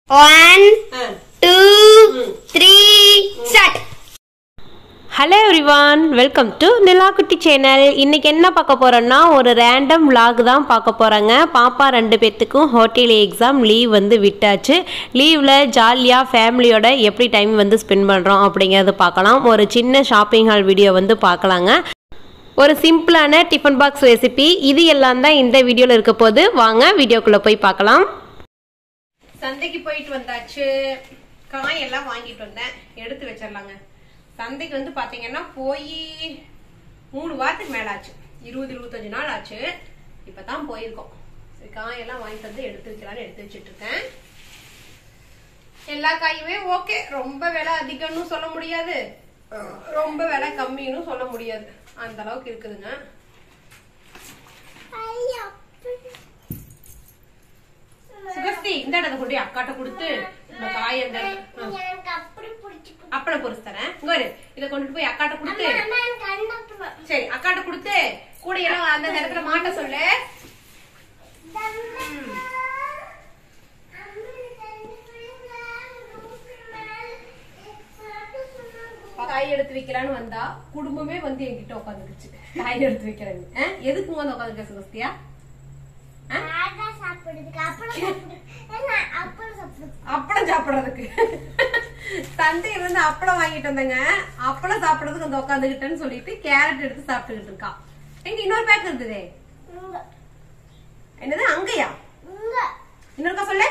One ஆ. Two three start hello everyone welcome to Nilakutti channel இன்னைக்கு என்ன பார்க்க போறோம்னா ஒரு ரேண்டம் vlog தான் பார்க்க போகிறோங்க பாப்பா ரெண்டு பேர்த்துக்கும் ஹோட்டல் எக்ஸாம் லீவ் வந்து விட்டாச்சு லீவில் ஜாலியாக ஃபேமிலியோட எப்படி டைம் வந்து ஸ்பெண்ட் பண்ணுறோம் அப்படிங்கிறது பார்க்கலாம் ஒரு சின்ன ஷாப்பிங் ஹால் வீடியோ வந்து பார்க்கலாங்க ஒரு சிம்பிளான டிஃபன் பாக்ஸ் ரெசிபி இது எல்லாம் தான் இந்த வீடியோவில் இருக்க போது வாங்க வீடியோக்குள்ளே போய் பார்க்கலாம் சந்தைக்கு போயிட்டு வந்தாச்சு காய் எல்லாம் வாங்கிட்டு வந்தேன் எடுத்து வச்சிடலாங்க சந்தைக்கு வந்து பாத்தீங்கன்னா போய் மூணு வாரத்துக்கு மேல ஆச்சு இருபது இருபத்தஞ்சு நாள் ஆச்சு இப்பதான் போயிருக்கோம் சரி காயெல்லாம் வாங்கிட்டு வந்து எடுத்து வைக்கலாம்னு எடுத்து வச்சிட்டு இருக்கேன் எல்லா காயுமே ஓகே ரொம்ப விலை அதிகம்னு சொல்ல முடியாது ரொம்ப விலை கம்மின்னு சொல்ல முடியாது அந்த அளவுக்கு இருக்குதுங்க சுகஸ்தி இந்த இடத்த கொண்டு போய் அக்காட்ட கொடுத்து இந்த காய் அந்த அப்பளம் பொரிச்சு தரேன் இங்க வரு இத கொண்டுட்டு போய் அக்காட்ட கொடுத்து சரி அக்காட்ட கொடுத்து கூட எல்லாம் அந்த நேரத்துல மாட்ட சொல்லு காய் எடுத்து வைக்கலான்னு வந்தா குடும்பமே வந்து என்கிட்ட உட்காந்துருச்சு காய் எடுத்து வைக்கிறாங்க ஆ? எதுக்கு வந்து உட்காந்துருக்க சுகஸ்தியா அப்பளம் சாப்பிடுறதுக்கு சந்தையில இருந்து அப்பளம் வாங்கிட்டு வந்தேங்க அப்பளம் சாப்பிடுறதுக்கு வந்து உட்காந்துக்கிட்டேன்னு சொல்லிட்டு கேரட் எடுத்து சாப்பிட்டுக்கிட்டு இருக்கா எங்க இன்னொரு பேக் இருந்ததே என்னது அங்கயா இன்னொருக்கா சொல்லு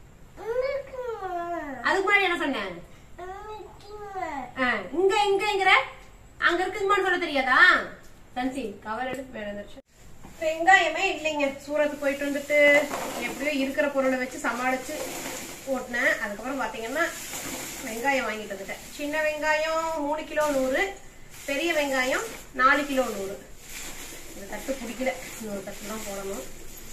அதுக்கு முன்னாடி என்ன சொன்னேன் ஆ, இங்க இங்கங்கிற அங்க இருக்குங்கன்னு சொல்ல தெரியாதா சன்சி கவர் எடுத்து மேல வந்துருச்சு வெங்காயமே இல்லைங்க சூரத்து போயிட்டு வந்துட்டு எப்படியோ இருக்கிற பொருளை வச்சு சமாளிச்சு ஓட்டினேன் அதுக்கப்புறம் பாத்தீங்கன்னா வெங்காயம் வாங்கிட்டு வந்துட்டேன் சின்ன வெங்காயம் மூணு கிலோ நூறு பெரிய வெங்காயம் நாலு கிலோ நூறு இந்த தட்டு பிடிக்கல இன்னொரு தட்டு தான் போடணும்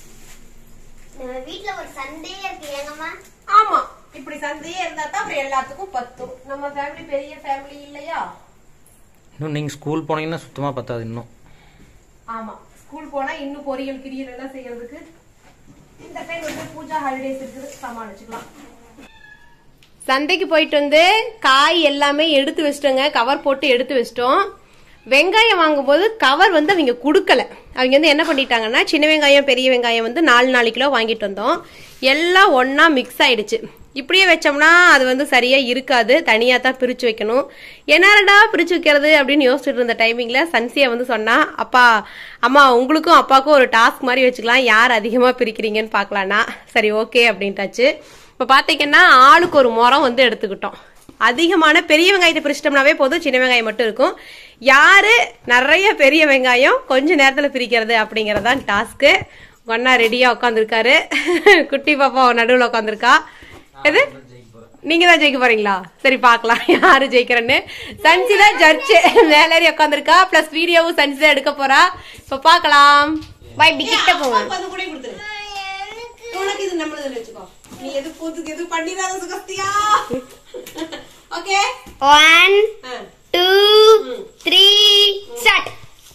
வீட்ல ஒரு சண்டே இருக்கு ஏங்கம்மா ஆமா இப்படி சந்தையே இருந்தா தான் அப்புறம் எல்லாத்துக்கும் பத்தும் நம்ம ஃபேமிலி பெரிய ஃபேமிலி இல்லையா இன்னும் நீங்கள் ஸ்கூல் போனீங்கன்னா சுத்தமாக பத்தாது இன்னும் ஆமா ஸ்கூல் போனா இன்னும் பொரியல் கிரியல் எல்லாம் செய்யறதுக்கு இந்த டைம் வந்து பூஜா ஹாலிடேஸ் இருக்குது சமாளிச்சுக்கலாம் சந்தைக்கு போயிட்டு வந்து காய் எல்லாமே எடுத்து வச்சிட்டோங்க கவர் போட்டு எடுத்து வச்சிட்டோம் வெங்காயம் வாங்கும்போது கவர் வந்து அவங்க கொடுக்கல அவங்க வந்து என்ன பண்ணிட்டாங்கன்னா சின்ன வெங்காயம் பெரிய வெங்காயம் வந்து நாலு நாலு கிலோ வாங்கிட்டு வந்தோம் எல்லாம் ஒண்ணா மிக்ஸ் ஆயிடுச்சு இப்படியே வச்சோம்னா அது வந்து சரியா இருக்காது தனியா தான் பிரிச்சு வைக்கணும் என்னடா பிரிச்சு வைக்கிறது அப்படின்னு யோசிச்சுட்டு இருந்த டைமிங்ல சன்சியா வந்து சொன்னா அப்பா அம்மா உங்களுக்கும் அப்பாவுக்கும் ஒரு டாஸ்க் மாதிரி வச்சுக்கலாம் யார் அதிகமா பிரிக்கிறீங்கன்னு பார்க்கலான்னா சரி ஓகே அப்படின்ட்டாச்சு இப்ப பாத்தீங்கன்னா ஆளுக்கு ஒரு முறம் வந்து எடுத்துக்கிட்டோம் அதிகமான பெரிய வெங்காயத்தை பிரிச்சிட்டோம்னாவே போதும் சின்ன வெங்காயம் மட்டும் இருக்கும் யாரு நிறைய பெரிய வெங்காயம் கொஞ்ச நேரத்துல பிரிக்கிறது அப்படிங்கறதான் டாஸ்க்கு ஒன்னா ரெடியா உட்காந்துருக்காரு குட்டி பாப்பா நடுவுல உட்காந்துருக்கா எது நீங்க தான் ஜெயிக்க போறீங்களா சரி பார்க்கலாம் யாரு ஜெயிக்கிறேன்னு சன்சி தான் ஜட்ஜு மேலேறி உட்காந்துருக்கா பிளஸ் வீடியோவும் சன்சி தான் எடுக்க போறா இப்ப பார்க்கலாம் பை இப்படி கிட்ட போங்க உனக்கு இது நம்மளதுல வச்சுக்கோ நீ எது கூத்துக்கு எது பண்ணிடாத சுகஸ்தியா okay one two three start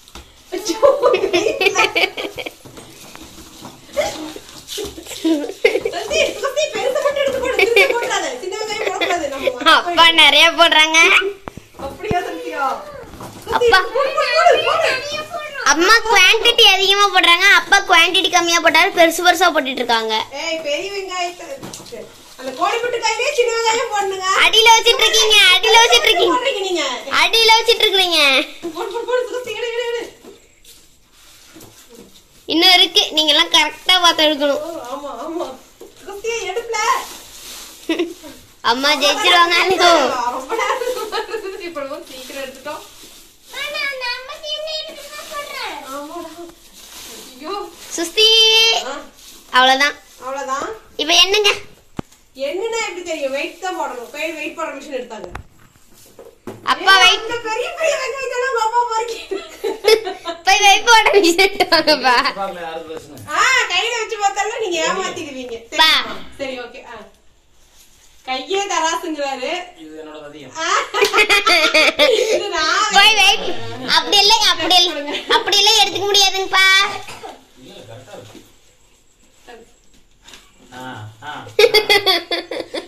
அப்பா நிறைய போடுறாங்க அப்பா அம்மா குவாண்டிட்டி அதிகமா போடுறாங்க அப்பா குவாண்டிட்டி கம்மியா போட்டாரு பெருசு பெருசா போட்டுட்டு இருக்காங்க அடியில வச்சிட்டு இருக்கீங்க அடியில வச்சிட்டு இருக்கீங்க அடியில வச்சிட்டு இருக்கீங்க இன்னும் இருக்கு நீங்க எல்லாம் கரெக்டா பார்த்து எடுக்கணும் அம்மா ஜெயிச்சிருவாங்க சீக்கிரம் எடுத்துட்டோம் ஐயோ சுஸ்தி அவ்வளவுதான் அவ்வளவுதான் இப்ப என்னங்க என்னன்னா எப்படி தெரியும் வெயிட் தான் போடணும் கை வெயிட் போடுற மிஷின் எடுத்தாங்க அப்பா வெயிட் இந்த பெரிய பெரிய வெங்காயத்தெல்லாம் உங்க அப்பா பொறுக்கி போய் வெயிட் போட வாங்கப்பா ஆ கையில வச்சு பார்த்தாலும் நீங்க ஏமாத்திடுவீங்க பா. சரிம்மா. சரி ஓகே ஆ கையே தராசுங்கிறாரு இது என்னோட அதிகம் ஆ. இது நான் போய் வெயிட் அப்படி இல்லை அப்படி இல்லை அப்படி எல்லாம் எடுத்துக்க முடியாதுங்கப்பா ஆ ஆ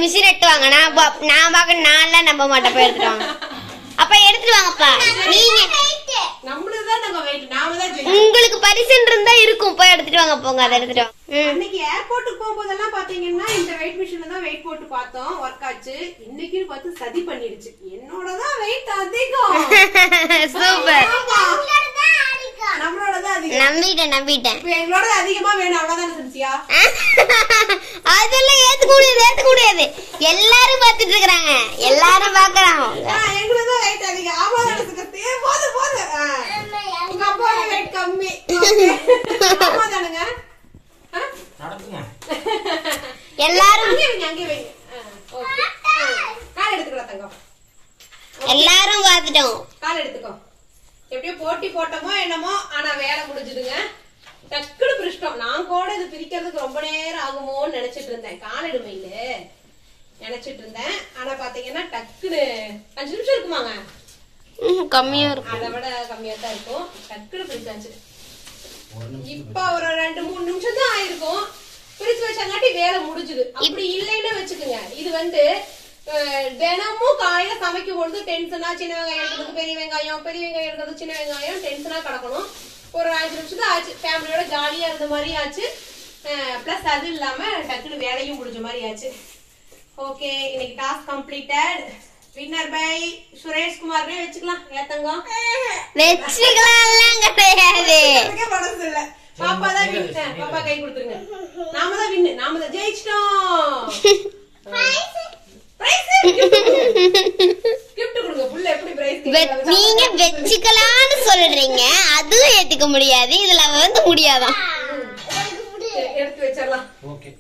மிஷின் எடுத்து வாங்க நான் பா- நான் பார்க்க நான்லாம் நம்ப மாட்டேன் போய் எடுத்துட்டு வாங்க அப்ப எடுத்துட்டு வாங்கப்பா நீங்க நம்மளுக்கு தான் நாங்க வெயிட் நாம தான் ஜெயிக்கணும். உங்களுக்கு பரிசுன்னு இருந்தா இருக்கும் போய் எடுத்துட்டு வாங்க போங்க அதை எடுத்துட்டு வாங்க ம். அன்னைக்கு ஏர்போர்ட்டுக்கு போகும்போதெல்லாம் பாத்தீங்கன்னா இந்த வெயிட் மிஷின்ல தான் வெயிட் போட்டு பார்த்தோம் ஒர்க் ஆச்சு இன்னைக்கு பார்த்து சதி பண்ணிடுச்சு என்னோட தான் வெயிட் அதிகம் சூப்பர் ஆமா. நம்மளோட தான் அதிகம் நம்பிட்டேன் நம்பிட்டேன் இப்ப எங்களோட அதிகமா வேணும் அவ்வளவுதானே சின்சியா அதெல்லாம் ஏத்துக்க முடியாது ஏத்துக்க முடியாது எல்லாரும் பாத்துட்டு இருக்காங்க எல்லாரும் பாக்குறாங்க எங்களுக்கு தான் வெயிட் அதிகம் அவ்வளவுதானே சின்சி போது போது ஆ. உங்க அப்பா வெயிட் கம்மி ஆமா தானுங்க ஆ? நடக்குமா எல்லாரும் அங்கே வைங்க அங்கே வைங்க ஆ, ஓகே ஆ. கால் எடுத்துக்கலாம் தங்கம் எல்லாரும் பாத்துட்டோம் கால் எடுத்துக்கோ எப்படியோ போட்டி போட்டோமோ என்னமோ ஆனா வேலை முடிஞ்சுதுங்க டக்குனு பிரிச்சிட்டோம் நான் கூட இது பிரிக்கிறதுக்கு ரொம்ப நேரம் ஆகுமோன்னு நினைச்சிட்டு இருந்தேன் கால் எடுமையில நினைச்சிட்டு இருந்தேன் ஆனா பாத்தீங்கன்னா டக்குனு அஞ்சு நிமிஷம் இருக்குமாங்க ம், கம்மியா இருக்கும் அதை விட கம்மியா தான் இருக்கும் டக்குனு பிரிச்சாச்சு இப்ப ஒரு ரெண்டு மூணு நிமிஷம் தான் ஆயிருக்கும் பிரிச்சு வச்சாங்காட்டி வேலை முடிஞ்சுது அப்படி இல்லைன்னு வச்சுக்கோங்க இது வந்து அஹ், தினமும் காலையில சமைக்கும் பொழுது டென்ஷனா சின்ன வெங்காயம் எடுக்கிறது பெரிய வெங்காயம் பெரிய வெங்காயம் எடுக்கிறது சின்ன வெங்காயம் டென்ஷனா கிடக்கணும் ஒரு அஞ்சு நிமிஷம் தான் ஆச்சு ஃபேமிலியோட ஜாலியா இருந்த மாதிரி ஆச்சு பிளஸ் அது இல்லாம டக்குனு வேலையும் முடிஞ்ச மாதிரி ஆச்சு ஓகே இன்னைக்கு task completed winner by Suresh குமார்னே வச்சுக்கலாம் ஏத்தங்கம் வச்சுக்கலாம்லாம் கிடையாது எனக்கே மனசு இல்ல பாப்பா தான் வின் பாப்பா கை கொடுத்துருங்க நாம தான் வின் நாம தான் ஜெயிச்சிட்டோம் பிரைஸ் கிஃப்ட் கொடுங்க புள்ள எப்படி பிரைஸ் வெ- நீங்க வச்சுக்கலாம்னு சொல்றீங்க அதுவும் ஏத்துக்க முடியாது இதுல வந்து முடியாதான் எடுத்து வச்சிடலாம் ஓகே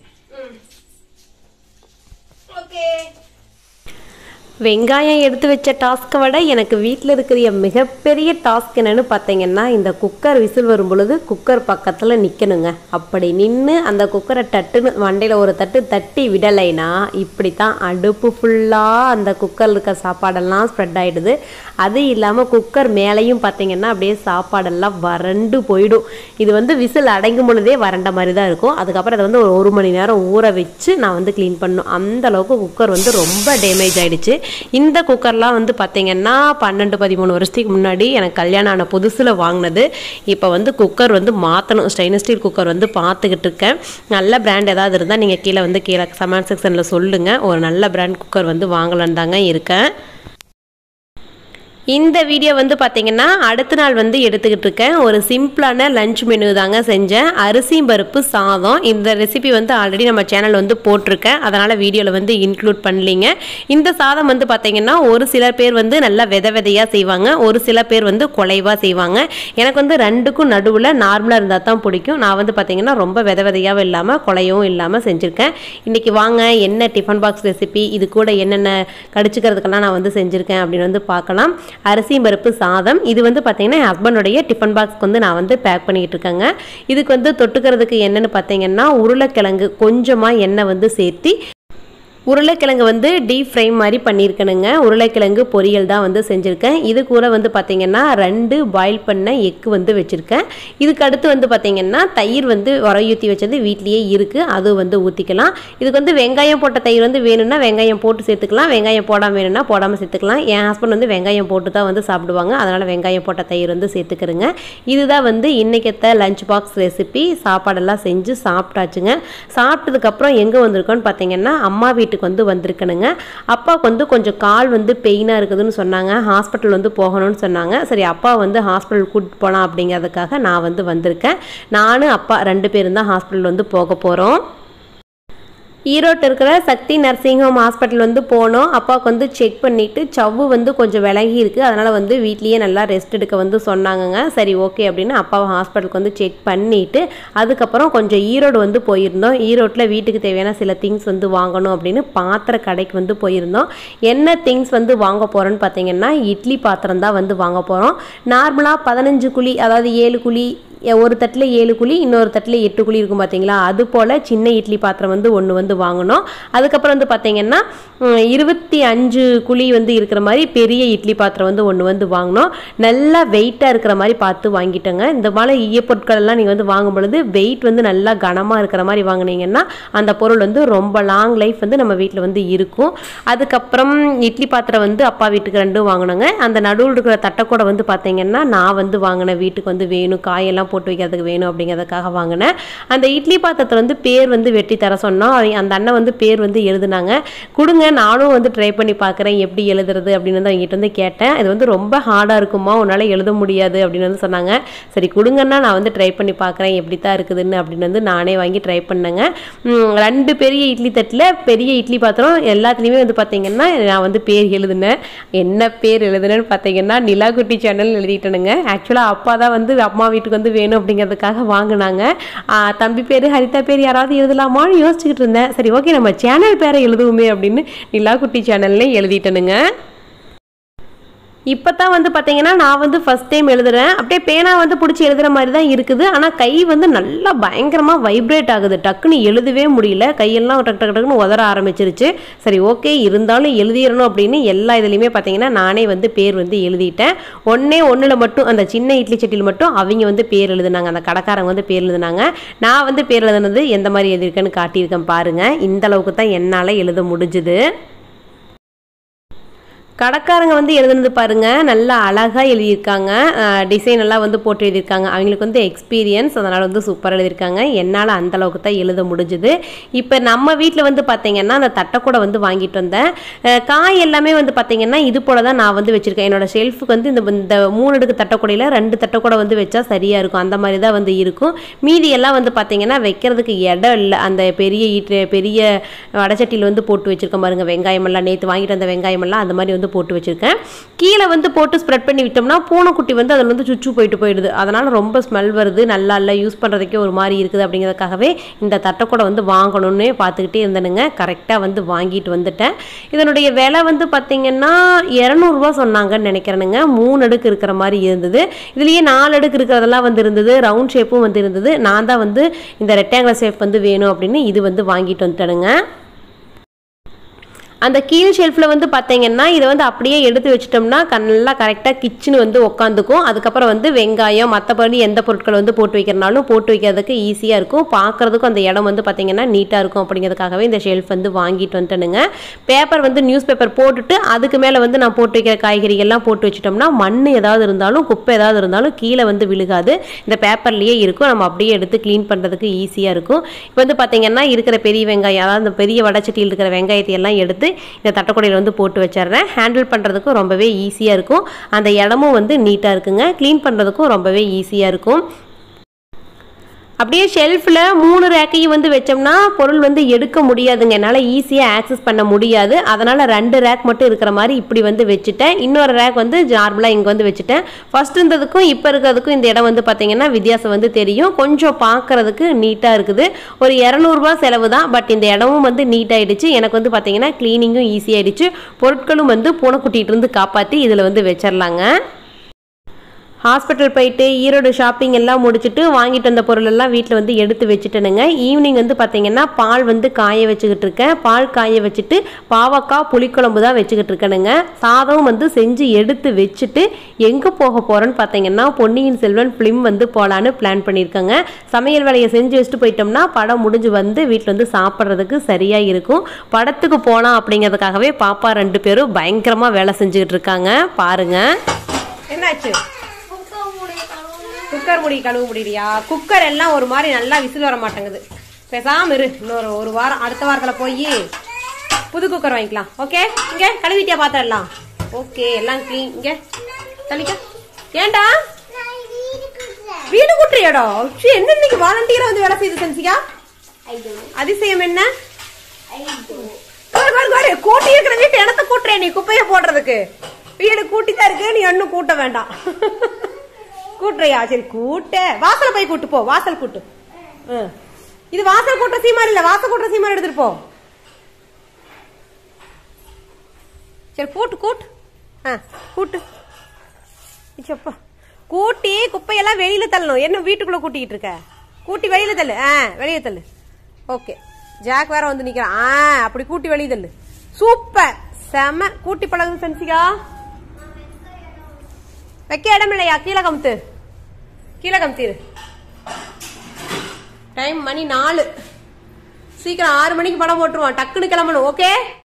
ஓகே வெங்காயம் எடுத்து வச்ச டாஸ்க்கை விட எனக்கு வீட்டில் இருக்கிற மிகப்பெரிய டாஸ்க் என்னன்னு பார்த்தீங்கன்னா இந்த குக்கர் விசில் வரும் பொழுது குக்கர் பக்கத்தில் நிற்கணுங்க அப்படி நின்று அந்த குக்கரை தட்டுன்னு மண்டையில் ஒரு தட்டு தட்டி விடலைன்னா இப்படி தான் அடுப்பு ஃபுல்லாக அந்த குக்கரில் இருக்க சாப்பாடெல்லாம் ஸ்ப்ரெட் ஆகிடுது அது இல்லாமல் குக்கர் மேலேயும் பார்த்தீங்கன்னா அப்படியே சாப்பாடெல்லாம் வறண்டு போயிடும் இது வந்து விசில் அடங்கும் பொழுதே வறண்ட மாதிரி தான் இருக்கும் அதுக்கப்புறம் அதை வந்து ஒரு ஒரு மணி நேரம் ஊற வச்சு நான் வந்து க்ளீன் பண்ணணும் அந்த அளவுக்கு குக்கர் வந்து ரொம்ப டேமேஜ் ஆயிடுச்சு இந்த குக்கர்லாம் வந்து பார்த்தீங்கன்னா பன்னெண்டு பதிமூணு வருஷத்துக்கு முன்னாடி எனக்கு கல்யாணம் ஆன புதுசில் வாங்கினது இப்போ வந்து குக்கர் வந்து மாற்றணும் ஸ்டெயின்லெஸ் ஸ்டீல் குக்கர் வந்து பார்த்துக்கிட்டு இருக்கேன் நல்ல பிராண்ட் ஏதாவது இருந்தால் நீங்கள் கீழே வந்து கீழே கமெண்ட் செக்ஷனில் சொல்லுங்கள் ஒரு நல்ல பிராண்ட் குக்கர் வந்து வாங்கலான்னு தாங்க இருக்கேன் இந்த வீடியோ வந்து பார்த்தீங்கன்னா அடுத்த நாள் வந்து எடுத்துக்கிட்டு இருக்கேன் ஒரு சிம்பிளான லஞ்ச் மெனு தாங்க செஞ்சேன் அரிசி பருப்பு சாதம் இந்த ரெசிபி வந்து ஆல்ரெடி நம்ம சேனல் வந்து போட்டிருக்கேன் அதனால் வீடியோவில் வந்து இன்க்ளூட் பண்ணலீங்க இந்த சாதம் வந்து பார்த்தீங்கன்னா ஒரு சில பேர் வந்து நல்லா வித விதையாக செய்வாங்க ஒரு சில பேர் வந்து குலைவாக செய்வாங்க எனக்கு வந்து ரெண்டுக்கும் நடுவில் நார்மலாக இருந்தால் தான் பிடிக்கும் நான் வந்து பார்த்தீங்கன்னா ரொம்ப வித விதையாகவும் இல்லாமல் குலையவும் இல்லாமல் செஞ்சுருக்கேன் இன்றைக்கி வாங்க என்ன டிஃபன் பாக்ஸ் ரெசிபி இது கூட என்னென்ன கடிச்சிக்கிறதுக்கெல்லாம் நான் வந்து செஞ்சுருக்கேன் அப்படின்னு வந்து பார்க்கலாம் அரிசி பருப்பு சாதம் இது வந்து பார்த்தீங்கன்னா என் ஹஸ்பண்டுடைய டிஃபன் பாக்ஸ்க்கு வந்து நான் வந்து பேக் பண்ணிக்கிட்டு இருக்கேங்க இதுக்கு வந்து தொட்டுக்கிறதுக்கு என்னென்னு பார்த்தீங்கன்னா உருளைக்கிழங்கு கொஞ்சமாக எண்ணெய் வந்து சேர்த்தி உருளைக்கிழங்கு வந்து டீப் ஃப்ரை மாதிரி பண்ணியிருக்கணுங்க உருளைக்கிழங்கு பொரியல் தான் வந்து செஞ்சுருக்கேன் இது கூட வந்து பார்த்திங்கன்னா ரெண்டு பாயில் பண்ண எக்கு வந்து வச்சுருக்கேன் இதுக்கு அடுத்து வந்து பார்த்திங்கன்னா தயிர் வந்து உரையூற்றி வச்சது வீட்லேயே இருக்குது அது வந்து ஊற்றிக்கலாம் இதுக்கு வந்து வெங்காயம் போட்ட தயிர் வந்து வேணும்னா வெங்காயம் போட்டு சேர்த்துக்கலாம் வெங்காயம் போடாமல் வேணும்னா போடாமல் சேர்த்துக்கலாம் என் ஹஸ்பண்ட் வந்து வெங்காயம் போட்டு தான் வந்து சாப்பிடுவாங்க அதனால் வெங்காயம் போட்ட தயிர் வந்து சேர்த்துக்கிறேங்க இதுதான் வந்து இன்றைக்கத்த லஞ்ச் பாக்ஸ் ரெசிபி சாப்பாடெல்லாம் செஞ்சு சாப்பிட்டாச்சுங்க சாப்பிட்டதுக்கப்புறம் எங்கே வந்திருக்கோன்னு பார்த்தீங்கன்னா அம்மா வீட்டுக்கு வந்து வந்திருக்கணுங்க அப்பாவுக்கு வந்து கொஞ்சம் கால் வந்து பெயினாக இருக்குதுன்னு சொன்னாங்க ஹாஸ்பிட்டல் வந்து போகணும்னு சொன்னாங்க சரி அப்பா வந்து ஹாஸ்பிட்டல் கூட்டிட்டு போகலாம் அப்படிங்கிறதுக்காக நான் வந்து வந்திருக்கேன் நானும் அப்பா ரெண்டு பேரும் தான் ஹாஸ்பிட்டல் வந்து போக போகிறோம் ஈரோட்டில் இருக்கிற சக்தி நர்சிங் ஹோம் ஹாஸ்பிட்டல் வந்து போனோம் அப்பாவுக்கு வந்து செக் பண்ணிவிட்டு சவ்வு வந்து கொஞ்சம் விலகி இருக்குது அதனால் வந்து வீட்லேயே நல்லா ரெஸ்ட் எடுக்க வந்து சொன்னாங்கங்க சரி ஓகே அப்படின்னு அப்பாவை ஹாஸ்பிட்டலுக்கு வந்து செக் பண்ணிவிட்டு அதுக்கப்புறம் கொஞ்சம் ஈரோடு வந்து போயிருந்தோம் ஈரோட்டில் வீட்டுக்கு தேவையான சில திங்ஸ் வந்து வாங்கணும் அப்படின்னு பாத்திர கடைக்கு வந்து போயிருந்தோம் என்ன திங்ஸ் வந்து வாங்க போகிறோன்னு பார்த்தீங்கன்னா இட்லி பாத்திரம் தான் வந்து வாங்க போகிறோம் நார்மலாக பதினஞ்சு குழி அதாவது ஏழு குழி எ- ஒரு தட்டில் ஏழு குழி இன்னொரு தட்டில் எட்டு குழி இருக்கும் பார்த்தீங்களா அது போல் சின்ன இட்லி பாத்திரம் வந்து ஒன்று வந்து வாங்கினோம் அதுக்கப்புறம் வந்து பார்த்தீங்கன்னா ம், இருபத்தி அஞ்சு குழி வந்து இருக்கிற மாதிரி பெரிய இட்லி பாத்திரம் வந்து ஒன்று வந்து வாங்கினோம் நல்லா வெயிட்டாக இருக்கிற மாதிரி பார்த்து வாங்கிட்டோங்க இந்த மாதிரி ஈயப்பொருட்கள் எல்லாம் நீங்கள் வந்து வாங்கும் பொழுது வெயிட் வந்து நல்லா கனமாக இருக்கிற மாதிரி வாங்குனீங்கன்னா அந்த பொருள் வந்து ரொம்ப லாங் லைஃப் வந்து நம்ம வீட்டில் வந்து இருக்கும் அதுக்கப்புறம் இட்லி பாத்திரம் வந்து அப்பா வீட்டுக்கு ரெண்டும் வாங்கினோங்க அந்த நடுவில் இருக்கிற தட்டைக்கூடை வந்து பார்த்தீங்கன்னா நான் வந்து வாங்கினேன் வீட்டுக்கு வந்து வேணும் காயெல்லாம் போட்டு வைக்கிறதுக்கு வேணும் அப்படிங்கிறதுக்காக வாங்கினேன் அந்த இட்லி பாத்திரத்தில் வந்து பேர் வந்து வெட்டி தர சொன்னோம் அவங்க- அந்த அண்ணன் வந்து பேர் வந்து எழுதுனாங்க கொடுங்க நானும் வந்து ட்ரை பண்ணி பார்க்குறேன் எப்படி எழுதுறது அப்படின்னு வந்து அவங்ககிட்ட வந்து கேட்டேன் இது வந்து ரொம்ப ஹார்டாக இருக்குமா உன்னால் எழுத முடியாது அப்படின்னு வந்து சொன்னாங்க சரி கொடுங்கன்னா நான் வந்து ட்ரை பண்ணி பார்க்குறேன் எப்படி தான் இருக்குதுன்னு அப்படின்னு வந்து நானே வாங்கி ட்ரை பண்ணேங்க ம், ரெண்டு பெரிய இட்லி தட்டில் பெரிய இட்லி பாத்திரம் எல்லாத்துலேயுமே வந்து பார்த்தீங்கன்னா நான் வந்து பேர் எழுதினேன் என்ன பேர் எழுதுனேன்னு பார்த்தீங்கன்னா நிலாக்குட்டி சேனல் எழுதிட்டேனுங்க ஆக்சுவலாக அப்பா தான் வந்து அம்மா வீட்டுக்கு வந்து வேணும் அப்படிங்கிறதுக்காக வாங்கினாங்க ஆ, தம்பி பேர் ஹரிதா பேர் யாராவது எழுதலாமான்னு யோசிச்சுக்கிட்டு இருந்தேன் சரி ஓகே நம்ம சேனல் பேரை எழுதுவோமே அப்படின்னு நிலாக்குட்டி சேனல்லே எழுதிட்டேனுங்க இப்போ தான் வந்து பார்த்தீங்கன்னா நான் வந்து ஃபஸ்ட் டைம் எழுதுறேன் அப்படியே பேனா வந்து பிடிச்சி எழுதுற மாதிரி தான் இருக்குது ஆனால் கை வந்து நல்லா பயங்கரமாக வைப்ரேட் ஆகுது டக்குன்னு எழுதவே முடியல கையெல்லாம் டக்கு டக்கு டக்குன்னு உதற ஆரம்பிச்சிருச்சு சரி ஓகே இருந்தாலும் எழுதிடணும் அப்படின்னு எல்லா இதுலேயுமே பார்த்தீங்கன்னா நானே வந்து பேர் வந்து எழுதிட்டேன் ஒன்றே ஒன்றில் மட்டும் அந்த சின்ன இட்லி சட்டியில் மட்டும் அவங்க வந்து பேர் எழுதுனாங்க அந்த கடைக்காரங்க வந்து பேர் எழுதுனாங்க நான் வந்து பேர் எழுதுனது எந்த மாதிரி எழுதியிருக்கேன்னு காட்டியிருக்கேன் பாருங்கள் இந்த அளவுக்கு தான் என்னால் எழுத முடிஞ்சுது கடைக்காரங்க வந்து எழுதுனது பாருங்க நல்லா அழகாக எழுதியிருக்காங்க டிசைன் எல்லாம் வந்து போட்டு எழுதியிருக்காங்க அவங்களுக்கு வந்து எக்ஸ்பீரியன்ஸ் அதனால் வந்து சூப்பராக எழுதியிருக்காங்க என்னால் அந்த அளவுக்கு தான் எழுத முடிஞ்சுது இப்போ நம்ம வீட்டில் வந்து பார்த்தீங்கன்னா அந்த தட்டைக்கூடை வந்து வாங்கிட்டு வந்தேன் அஹ், காய் எல்லாமே வந்து பார்த்தீங்கன்னா இது போல தான் நான் வந்து வச்சுருக்கேன் என்னோட ஷெல்ஃபுக்கு வந்து இந்த இந்த மூணு அடுக்கு தட்டைக்கூடையில் ரெண்டு தட்டைக்கூடை வந்து வச்சா சரியாக இருக்கும் அந்த மாதிரி தான் வந்து இருக்கும் மீதி எல்லாம் வந்து பார்த்தீங்கன்னா வைக்கிறதுக்கு இடம் இல்லை அந்த பெரிய ஈட்டு பெரிய வடச்சட்டியில் வந்து போட்டு வச்சிருக்கேன் பாருங்க வெங்காயம் எல்லாம் நேற்று வாங்கிட்டு வந்த வெங்காயம் எல்லாம் அந்த மாதிரி வந்து போட்டு வச்சிருக்கேன் கீழே வந்து போட்டு ஸ்ப்ரெட் பண்ணி விட்டோம்னா பூனைக்குட்டி வந்து அதில் வந்து சுச்சு போயிட்டு போயிடுது அதனால ரொம்ப ஸ்மெல் வருது நல்லா இல்லை யூஸ் பண்ணுறதுக்கே ஒரு மாதிரி இருக்குது அப்படிங்கிறதுக்காகவே இந்த தட்டைக்கூடை வந்து வாங்கணும்னே பார்த்துக்கிட்டே இருந்தேனுங்க கரெக்டாக வந்து வாங்கிட்டு வந்துட்டேன் இதனுடைய விலை வந்து பார்த்தீங்கன்னா இரநூறுவா சொன்னாங்கன்னு நினைக்கிறேனுங்க மூணு அடுக்கு இருக்கிற மாதிரி இருந்தது இதுலேயே நாலு அடுக்கு இருக்கிறதெல்லாம் வந்து இருந்தது ரவுண்ட் ஷேப்பும் வந்து இருந்தது நான் தான் வந்து இந்த ரெக்டாங்குலர் ஷேப் வந்து வேணும் அப்படின்னு இது வந்து வாங்கிட்டு வந்துட்டேனுங்க அந்த கீழ் ஷெல்ஃபில் வந்து பார்த்தீங்கன்னா இதை வந்து அப்படியே எடுத்து வச்சிட்டோம்னா கண் நல்லா கரெக்டாக கிச்சன் வந்து உட்காந்துக்கும் அதுக்கப்புறம் வந்து வெங்காயம் மற்றபடி எந்த பொருட்கள் வந்து போட்டு வைக்கிறனாலும் போட்டு வைக்கிறதுக்கு ஈஸியாக இருக்கும் பார்க்குறதுக்கும் அந்த இடம் வந்து பார்த்தீங்கன்னா நீட்டாக இருக்கும் அப்படிங்கிறதுக்காகவே இந்த ஷெல்ஃப் வந்து வாங்கிட்டு வந்துட்டேனுங்க பேப்பர் வந்து நியூஸ் பேப்பர் போட்டுட்டு அதுக்கு மேலே வந்து நான் போட்டு வைக்கிற காய்கறிகள்லாம் போட்டு வச்சிட்டோம்னா மண் ஏதாவது இருந்தாலும் குப்பை ஏதாவது இருந்தாலும் கீழே வந்து விழுகாது இந்த பேப்பர்லேயே இருக்கும் நம்ம அப்படியே எடுத்து க்ளீன் பண்ணுறதுக்கு ஈஸியாக இருக்கும் இப்போ வந்து பார்த்தீங்கன்னா இருக்கிற பெரிய வெங்காயம் அதாவது அந்த பெரிய வடச்சட்டியில் இருக்கிற வெங்காயத்தை எல்லாம் எடுத்து இந்த தட்டக்குடையில் வந்து போட்டு வச்சிடுறேன் ஹேண்டில் பண்ணுறதுக்கும் ரொம்பவே ஈஸியாக இருக்கும் அந்த இடமும் வந்து நீட்டாக இருக்குங்க க்ளீன் பண்ணுறதுக்கும் ரொம்பவே ஈஸியாக இருக்கும் அப்படியே ஷெல்ஃபில் மூணு ரேக்கையும் வந்து வச்சோம்னா பொருள் வந்து எடுக்க முடியாதுங்க என்னால் ஈஸியாக ஆக்சஸ் பண்ண முடியாது அதனால் ரெண்டு ரேக் மட்டும் இருக்கிற மாதிரி இப்படி வந்து வச்சுட்டேன் இன்னொரு ரேக் வந்து நார்மலாக இங்கே வந்து வச்சுட்டேன் ஃபர்ஸ்ட் இருந்ததுக்கும் இப்போ இருக்கிறதுக்கும் இந்த இடம் வந்து பார்த்தீங்கன்னா வித்தியாசம் வந்து தெரியும் கொஞ்சம் பார்க்கறதுக்கு நீட்டாக இருக்குது ஒரு இரநூறுபா செலவு தான் பட் இந்த இடமும் வந்து நீட் ஆயிடுச்சு எனக்கு வந்து பார்த்தீங்கன்னா க்ளீனிங்கும் ஈஸியாகிடுச்சு பொருட்களும் வந்து பூனைக்குட்டிகிட்டு இருந்து காப்பாற்றி இதில் வந்து வச்சிடலாங்க ஹாஸ்பிட்டல் போயிட்டு ஈரோடு ஷாப்பிங் எல்லாம் முடிச்சுட்டு வாங்கிட்டு வந்த பொருள் எல்லாம் வீட்டில் வந்து எடுத்து வச்சுட்டேனுங்க ஈவினிங் வந்து பார்த்தீங்கன்னா பால் வந்து காய வச்சுக்கிட்டு இருக்கேன் பால் காய வச்சுட்டு பாவக்காய் புளிக்குழம்பு தான் வச்சுக்கிட்டு இருக்கேனுங்க சாதம் வந்து செஞ்சு எடுத்து வச்சுட்டு எங்கே போக போகிறேன்னு பார்த்தீங்கன்னா பொன்னியின் செல்வன் ஃபிலிம் வந்து போகலான்னு பிளான் பண்ணியிருக்கேங்க சமையல் வேலையை செஞ்சு வச்சுட்டு போயிட்டோம்னா படம் முடிஞ்சு வந்து வீட்டில் வந்து சாப்பிட்றதுக்கு சரியாக இருக்கும் படத்துக்கு போகலாம் அப்படிங்கிறதுக்காகவே பாப்பா ரெண்டு பேரும் பயங்கரமாக வேலை செஞ்சுக்கிட்டு இருக்காங்க பாருங்கள் என்னாச்சு குக்கர் முடி கழுவ முடியலையா குக்கர் எல்லாம் ஒரு மாதிரி நல்லா விசில் வர மாட்டேங்குது பேசாம இரு இன்னொரு ஒரு வாரம் அடுத்த வாரத்துல போய் புது குக்கர் வாங்கிக்கலாம் ஓகே இங்க கழுவிட்டியா பாத்திரம் ஓகே எல்லாம் க்ளீன் இங்க தள்ளிக்க ஏன்டா வீடு குட்டுறியாடா ச்சீ, என்ன இன்னைக்கு வாலண்டியரா வந்து வேலை செய்து செஞ்சியா அதிசயம் என்ன பாரு, பாரு, பாரு, கூட்டி இருக்கிற வீட்டு இடத்த கூட்டுறே நீ குப்பைய போடுறதுக்கு வீடு கூட்டி தான் இருக்கு நீ ஒன்னும் கூட்ட வேண்டாம் கூட்டுறியா சரி கூட்ட வாசல போய் கூட்டு போ வாசல் கூட்டு ம். இது வாசல் கூட்டுற சீமார் இல்ல வாசல் கூட்டுற சீமார் எடுத்துட்டு போ சரி கூட்டு கூட்டு ஆ கூட்டு இச்சப்பா கூட்டி குப்பையெல்லாம் வெளியில தள்ளணும் என்ன வீட்டுக்குள்ள கூட்டிக்கிட்டு இருக்க கூட்டி வெளியில தள்ளு ஆ வெளியே தள்ளு ஓகே ஜாக் வேற வந்து நிக்கிறான் ஆ அப்படி கூட்டி வெளியே தள்ளு சூப்பர் செம கூட்டி பழகுது சென்சிகா வைக்க இடம் இல்லையா கீழே கமுத்து கீழே கமுத்திரு டைம் மணி நாலு சீக்கிரம் ஆறு மணிக்கு படம் போட்டுருவான் டக்குன்னு கிளம்பணும் ஓகே